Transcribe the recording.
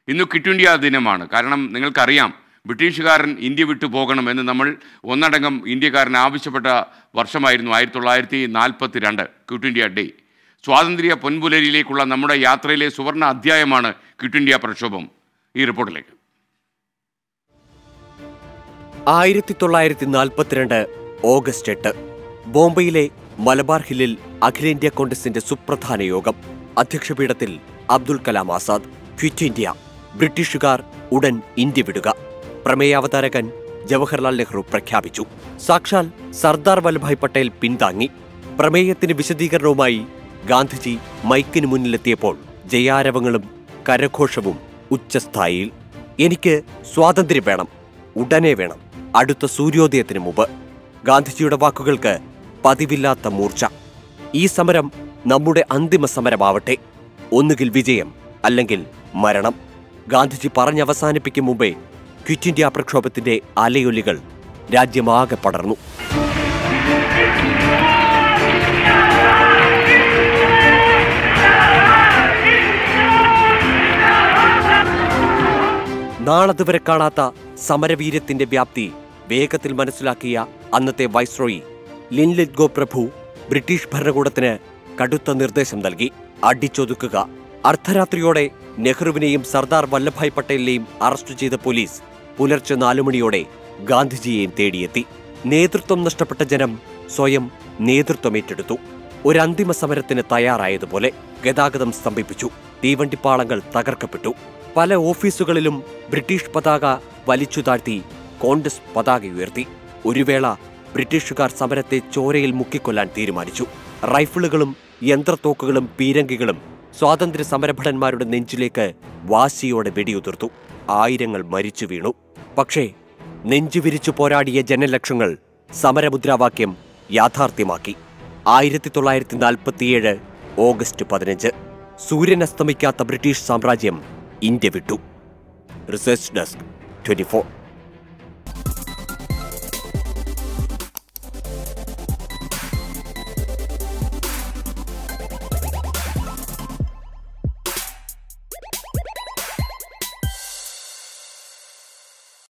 ഇന്ന് quit India ദിനമാണ് കാരണം നിങ്ങൾക്കറിയാം ബ്രിട്ടീഷുകാരൻ ഇന്ത്യ വിട്ടു പോകണമെന്ന് നമ്മൾ ഒന്നടങ്കം ഇന്ത്യക്കാരൻ ആവശ്യപ്പെട്ട വർഷമായിരുന്നു ആയിരത്തി തൊള്ളായിരത്തി നാൽപ്പത്തി രണ്ട് ക്വിറ്റ് ഇന്ത്യ ഡേ സ്വാതന്ത്ര്യ പൊൻപുലരിയിലേക്കുള്ള നമ്മുടെ യാത്രയിലെ സുവർണ അധ്യായമാണ് ക്വിറ്റ് ഇന്ത്യ പ്രക്ഷോഭം ഈ റിപ്പോർട്ടിലേക്ക് ആയിരത്തി തൊള്ളായിരത്തി നാൽപ്പത്തിരണ്ട് ഓഗസ്റ്റ് എട്ട് ബോംബെയിലെ മലബാർ ഹില്ലിൽ അഖിലേന്ത്യാ കോൺഗ്രസിന്റെ സുപ്രധാന യോഗം അധ്യക്ഷപീഠത്തിൽ അബ്ദുൽ കലാം ആസാദ് ക്വിറ്റ് ഇന്ത്യ ബ്രിട്ടീഷുകാർ ഉടൻ ഇന്ത്യ വിടുക പ്രമേയാവതാരകൻ ജവഹർലാൽ നെഹ്റു പ്രഖ്യാപിച്ചു സാക്ഷാൽ സർദാർ വല്ലഭായ് പട്ടേൽ പിന്താങ്ങി പ്രമേയത്തിന് വിശദീകരണവുമായി ഗാന്ധിജി മൈക്കിന് മുന്നിലെത്തിയപ്പോൾ ജയാരവങ്ങളും കരഘോഷവും ഉച്ചസ്ഥായിയിൽ എനിക്ക് സ്വാതന്ത്ര്യം വേണം ഉടനെ വേണം അടുത്ത സൂര്യോദയത്തിന് മുമ്പ് ഗാന്ധിജിയുടെ വാക്കുകൾക്ക് പതിവില്ലാത്ത മൂർച്ച ഈ സമരം നമ്മുടെ അന്തിമ സമരമാവട്ടെ ഒന്നുകിൽ വിജയം അല്ലെങ്കിൽ മരണം ഗാന്ധിജി പറഞ്ഞവസാനിപ്പിക്കും മുമ്പേ ക്വിറ്റ് ഇന്ത്യ പ്രക്ഷോഭത്തിന്റെ അലയൊലികൾ രാജ്യമാകെ പടർന്നു നാളതുവരെ കാണാത്ത സമരവീര്യത്തിന്റെ വ്യാപ്തി വേഗത്തിൽ മനസ്സിലാക്കിയ അന്നത്തെ വൈസ്രോയി ലിൻലിത് ഗോ പ്രഭു ബ്രിട്ടീഷ് ഭരണകൂടത്തിന് കടുത്ത നിർദ്ദേശം നൽകി അടിച്ചൊതുക്കുക അർദ്ധരാത്രിയോടെ നെഹ്റുവിനെയും സർദാർ വല്ലഭായ് പട്ടേലിനെയും അറസ്റ്റ് ചെയ്ത പോലീസ് പുലർച്ചെ നാലുമണിയോടെ ഗാന്ധിജിയെയും തേടിയെത്തി നേതൃത്വം നഷ്ടപ്പെട്ട ജനം സ്വയം നേതൃത്വം ഏറ്റെടുത്തു ഒരു അന്തിമ സമരത്തിന് തയ്യാറായതുപോലെ ഗതാഗതം സ്തംഭിപ്പിച്ചു തീവണ്ടിപ്പാളങ്ങൾ തകർക്കപ്പെട്ടു പല ഓഫീസുകളിലും ബ്രിട്ടീഷ് പതാക വലിച്ചു താഴ്ത്തി കോൺഗ്രസ് പതാക ഉയർത്തി ഒരു വേള ബ്രിട്ടീഷുകാർ സമരത്തെ ചോരയിൽ മുക്കിക്കൊല്ലാൻ തീരുമാനിച്ചു റൈഫിളുകളും യന്ത്രത്തോക്കുകളും പീരങ്കികളും സ്വാതന്ത്ര്യ സമരഭടന്മാരുടെ നെഞ്ചിലേക്ക് വാശിയോടെ വെടിയുതിർത്തു ആയിരങ്ങൾ മരിച്ചു വീണു പക്ഷേ നെഞ്ചുവിരിച്ചു പോരാടിയ ജനലക്ഷങ്ങൾ സമരമുദ്രാവാക്യം യാഥാർത്ഥ്യമാക്കി ആയിരത്തി തൊള്ളായിരത്തി നാൽപ്പത്തിയേഴ് ഓഗസ്റ്റ് പതിനഞ്ച് സൂര്യൻ അസ്തമിക്കാത്ത ബ്രിട്ടീഷ് സാമ്രാജ്യം ഇന്ത്യ വിട്ടു റിസർച്ച് ഡെസ്ക് ട്വന്റി